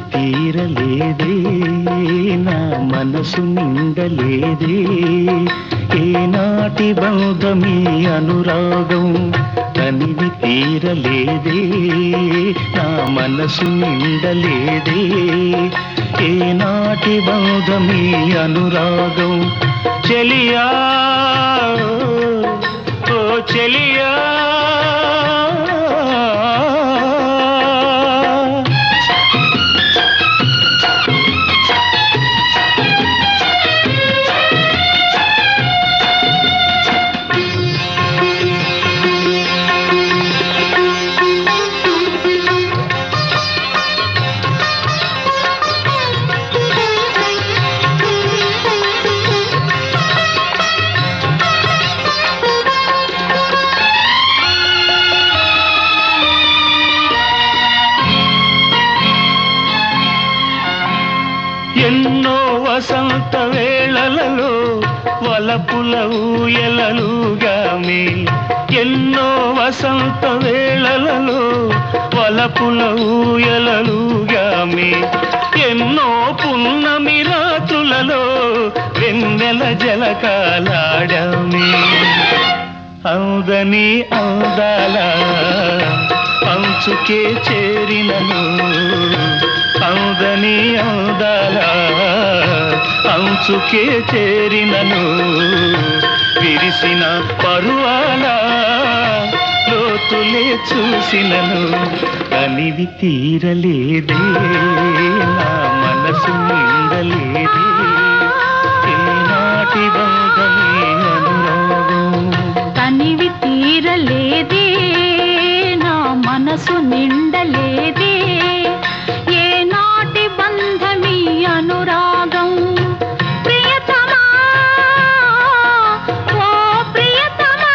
తీరలేదే నా మనసు నిండలేదే ఏనాటి బంధమీ అనురాగం తనివి తీరలేదే నా మనసు నిండలేదే ఏనాటి బంధమీ అనురాగం చెలియా ఓ చెలియా ఎన్నో వసంత వేళలలో వలపుల ఊయలలుగామి ఎన్నో వసంత వేళలలో వలపుల ఊయలలుగామి ఎన్నో పున్నమి రాత్రులలో వెన్నెల జలకాలాడామి అందని అందాల అంచుకే చేరినను అందని అందాల అంచుకే చేరినను విరిసిన పరువాల లోతులే చూసినను కనివి తీరలేదే నా మనసు నిండలేదే ఏనాటి బంధమే అనురాగం తనివి తీరలేదే నా మనసు నిండలేదే ఏ నాటి బంధమీ అనురాగం ప్రియతమా ఓ ప్రియతమా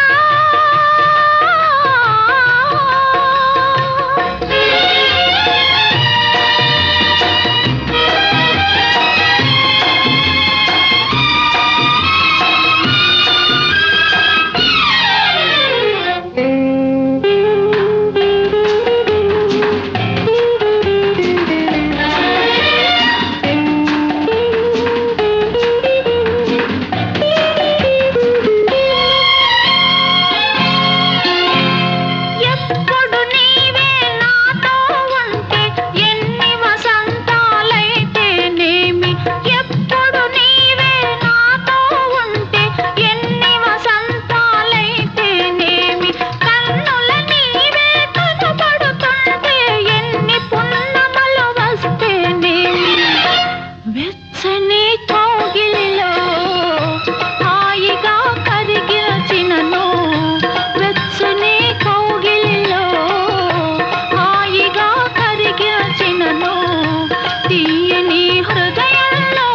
ఎప్పుడు నీవే నాతో ఉంటే ఎన్ని వసంతాలైతేనేమి ఎప్పుడు నీవే నాతో ఉంటే ఎన్ని వసంతాలైతేనేమి కన్నుల నీవే కనబడుతుంటే ఎన్ని పున్నమలు వస్తేనేమి వెచ్చని కౌగిలిలో హాయిగా కరిగిచినను వెచ్చని కౌగిలిలో హాయిగా కరిగిచినను తీయని హృదయంలో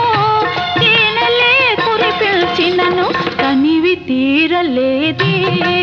తేనెలే కురిపిల్చినను కనివి తీరలేదే